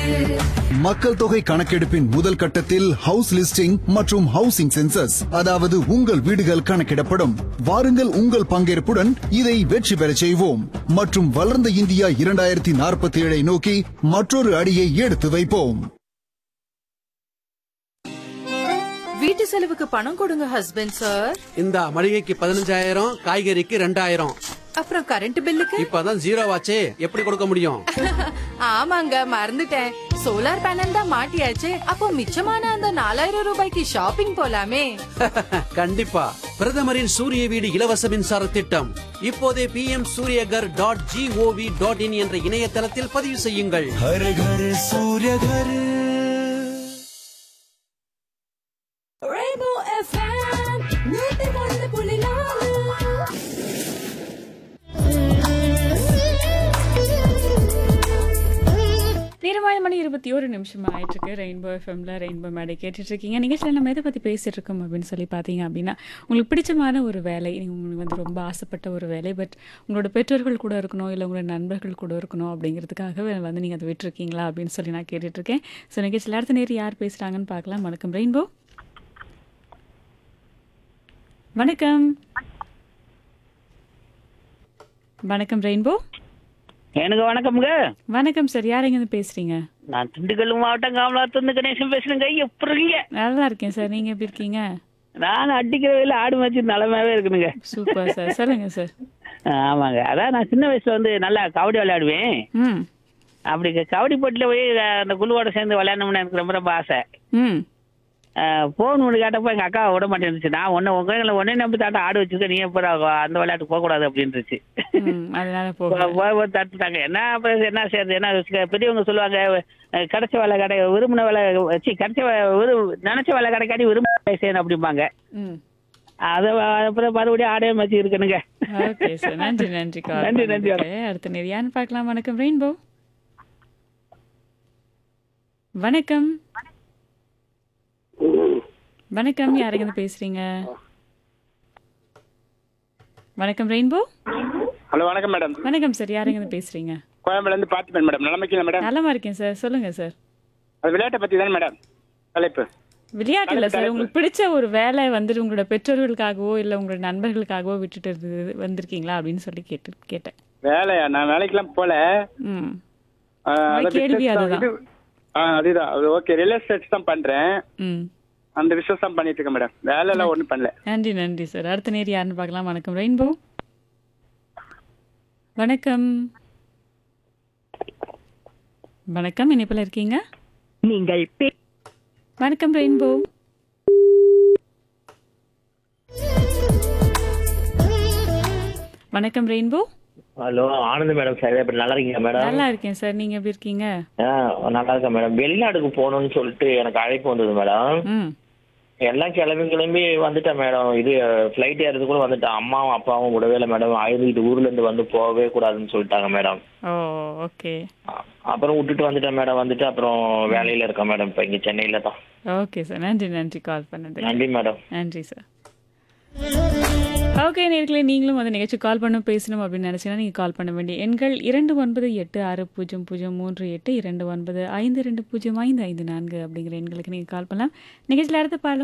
மக்கள் தொகை கணக்கெடுப்பின் முதல் கட்டத்தில் ஹவுஸ் லிஸ்டிங் மற்றும் ஹவுசிங் சென்சஸ் அதாவது உங்கள் வீடுகள் கணக்கிடப்படும் வாருங்கள் உங்கள் பங்கேற்புடன் இதை வெற்றி பெறச் செய்வோம் மற்றும் வளர்ந்த இந்தியா இரண்டாயிரத்தி நாற்பத்தி ஏழை நோக்கி மற்றொரு அடியை எடுத்து வைப்போம் வீட்டு செலவுக்கு பணம் கொடுங்க ஹஸ்பண்ட் சார் இந்த மளிகைக்கு பதினஞ்சாயிரம் காய்கறிக்கு ரெண்டாயிரம் அப்புறம் கரண்ட் பில்லுக்கு இப்பதான் ஜீரோ ஆச்சே எப்படி கொடுக்க முடியும் ஆமாங்க மறந்துட்டேன் சோலார் பேனல் தான் மாட்டியாச்சு அப்போ மிச்சமான அந்த நாலாயிரம் ரூபாய்க்கு ஷாப்பிங் போலாமே கண்டிப்பா பிரதமரின் சூரிய வீடு இலவச மின்சார திட்டம் இப்போதே P M Suryaghar dot G O V dot in என்ற இணையதளத்தில் பதிவு செய்யுங்கள் நேரமாய மணி இருபத்தி ஒரு நிமிஷம் ஆயிட்டு இருக்கு ரெயின்போ எஃப்எம்ல ரெயின்போ மேடை கேட்டுட்டு இருக்கீங்க நிகழ்ச்சியில் நம்ம எதை பற்றி பேசிட்டு இருக்கோம் அப்படின்னு சொல்லி பார்த்தீங்க அப்படின்னா உங்களுக்கு பிடிச்சமான ஒரு வேலை நீங்க உங்களுக்கு வந்து ரொம்ப ஆசைப்பட்ட ஒரு வேலை பட் உங்களோட பெற்றோர்கள் கூட இருக்கணும் இல்லை உங்களோட நண்பர்கள் கூட இருக்கணும் அப்படிங்கிறதுக்காக வந்து நீங்கள் அதை விட்டுருக்கீங்களா அப்படின்னு சொல்லி நான் கேட்டுட்டு இருக்கேன் ஸோ நிகழ்ச்சியில் அடுத்த நேரம் யார் பேசுகிறாங்கன்னு பார்க்கலாம் வணக்கம் ரெயின்போ வணக்கம் வணக்கம் ரெயின்போ எனக்கு வணக்கம்ங்க வணக்கம் சார் யார் எங்கேருந்து பேசுறீங்க நான் திண்டுக்கல் மாவட்டம் காமலாத்துந்து கணேசன் பேசுறேங்க எப்படி இருக்கீங்க நல்லா இருக்கேன் சார் நீங்க எப்படி இருக்கீங்க நான் அடிக்கிற வயல ஆடு மாச்சு நிலமாவே இருக்கணுங்க சூப்பர் சார் சொல்லுங்க சார் ஆமாங்க அதான் நான் சின்ன வயசுல வந்து நல்லா கபடி விளையாடுவேன் ம் அப்படி கபடி போட்டியில் போய் அந்த குழுவோட சேர்ந்து விளையாடணும்னு எனக்கு ரொம்ப ரொம்ப ஆசை ம் போன் ஒன்று கேட்டப்போ எங்கள் அக்கா விட மாட்டேன்னுச்சு நான் ஒன்று உங்களை ஒன்னே நம்பி தாட்ட ஆடு வச்சிருக்க நீ எப்போ அந்த விளையாட்டு போகக்கூடாது அப்படின்னுச்சு ம், அதனால போக தட்டுட்டாங்க என்ன அப்புறம் என்ன செய்யறது என்ன வச்சுக்க, பெரியவங்க சொல்லுவாங்க அஹ், கிடைச்ச வேலை கடை விரும்பின வேலை வச்சு கிடைச்ச வே- விரு நினைச்ச வேலை கிடைக்காட்டி விரும்பின வேலை செய்யணும் அப்படிம்பாங்க ம் அதை அப்புறம் மறுபடியும் ஆடே வச்சு இருக்கணுங்க ஓகே சார் நன்றி நன்றி கால் நன்றி, நன்றி. பண்ணதுக்கு. அடுத்த நேரம் யாருன்னு பார்க்கலாம் வணக்கம் ரெயின்போ வணக்கம் வணக்கம் யாருங்க பேசுறீங்க வணக்கம் ரெயின்போ ஹலோ வணக்கம் மேடம் வணக்கம் சார் யாருங்க பேசுறீங்க கோயம்புல இருந்து பார்த்திபன் மேடம் நிலைமைக்கு மேடம் நலமா இருக்கேன் சார் சொல்லுங்க சார் அது விளையாட்டை பத்தி தானே மேடம் தலைப்பு விளையாட்டு இல்ல சார் உங்களுக்கு பிடிச்ச ஒரு வேலை வந்துட்டு உங்களோட பெற்றோர்களுக்காகவோ இல்ல உங்களோட நண்பர்களுக்காகவோ விட்டுட்டு இருந்து- வந்திருக்கீங்களா அப்படின்னு சொல்லி கேட்டு கேட்டேன் வேலையா நான் வேலைக்கெல்லாம் போல ம் ஆ, உங்க அது கேள்வி business தான். அதுதான். இது- ஆ, அதுதான் அது ஓகே ரியல் எஸ்டேட் தான் பண்றேன் ம் அந்த பிசினஸ் தான் பண்ணிட்டு இருக்கேன் மேடம் வேலை எல்லாம் ஒண்ணும் பண்ணல நன்றி நன்றி சார் அடுத்த நேர் யாருன்னு பார்க்கலாம் வணக்கம் ரெயின்போ வணக்கம் வணக்கம் இணைப்பில் இருக்கீங்க நீங்கள் பே- வணக்கம் ரெயின்போ வணக்கம் rainbow hello Anand madam sir எப்படி நல்லா இருக்கீங்க மேடம் நல்லா இருக்கேன் சார் நீங்க எப்படி இருக்கீங்க ஆ நல்லா இருக்கேன் மேடம் வெளிநாட்டுக்கு போகணும்னு சொல்லிட்டு எனக்கு அழைப்பு வந்தது மேடம் ம் எல்லாம் கிளம்பி கிளம்பி வந்துட்டேன் மேடம் இது ஃப்ளைட் ஏறது கூட வந்துட்டேன் அம்மாவும் அப்பாவும் விடவே இல்லை மேடம் ஆயுர்வேது ஊர்ல இருந்து வந்து போகவே கூடாதுன்னு சொல்லிட்டாங்க மேடம் ஓ ஓகே அ- அப்புறம் விட்டுட்டு வந்துட்டேன் மேடம் வந்துட்டு அப்புறம் வேலையில இருக்கேன் மேடம் இப்போ இங்க சென்னையில தான் ஓகே சார் நன்றி நன்றி கால் பண்ணது நன்றி மேடம் நன்றி சார் ஓகே நேர்களே நீங்களும் அந்த நிகழ்ச்சி கால் பண்ண பேசணும் அப்படின்னு நினச்சிங்கன்னா நீங்கள் கால் பண்ண வேண்டிய எண்கள் இரண்டு ஒன்பது எட்டு ஆறு பூஜ்ஜியம் பூஜ்ஜியம் மூன்று எட்டு இரண்டு ஒன்பது ஐந்து ரெண்டு பூஜ்ஜியம் ஐந்து ஐந்து நான்கு அப்படிங்கிற எண்களுக்கு நீங்கள் கால் பண்ணலாம் நிகழ்ச்சியில் அடுத்த பாடலும்